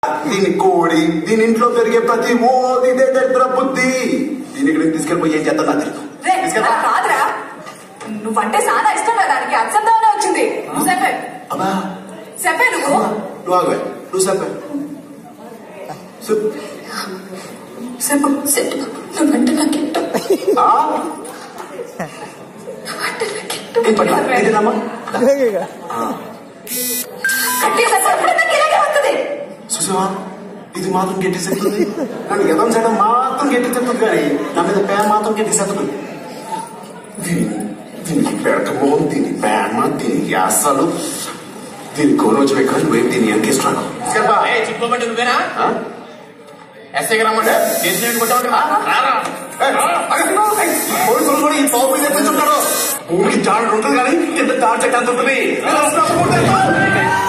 దీని కోడి దీని ఇంట్లో పెరిగే ప్రతి ఓ ఇదే దగ్గర బుద్ధి దీని ఇక్కడికి తీసుకెళ్ళిపోయి ఏం చేస్తా నాకు తెలియదు రే తీసుకెళ్ళా అలా కాదురా నువ్వంటే చాలా ఇష్టం కదా దానికి అచ్చందానే వచ్చింది నువ్వు చెప్పే అబ్బా చెప్పే నువ్వు నువ్వు ఆగవే నువ్వు చెప్పే చెప్పు. చెప్పు చెప్పు నువ్వంటే నాకు ఇష్టం ఆ? నువ్వంటే నాకు ఇష్టం ఏం పని? ఏంటిదమ్మా? ఆ. గట్టిగా చెప్పు అప్పుడే నాకు ఇలాగే వస్తుంది చూసావా ఇది మాత్రం గట్టి చెప్తుంది కానీ ఎదం చేయడం మాత్రం గట్టి చెప్తుంది కానీ నా మీద ప్రేమ మాత్రం గట్టి చెప్తుంది దీని దీనికి పెడకమో దీని ప్రేమ దీనికి అస్సలు దీని కోనొచ్చి వెక్కలు నువ్వేం దీని ఎంకిస్తున్నాను ఏయ్, చిక్కుకోమంటే నువ్వేనా ఎస్ఐకి రమ్మంటే స్టేషన్ కొట్టామంటే రారా పోలీసులు కూడా ఈ పాపు మీద తెచ్చుంటారు భూమికి జాడు ఉంటుంది కానీ కింద దాడి చెట్టు అంత ఉంటుంది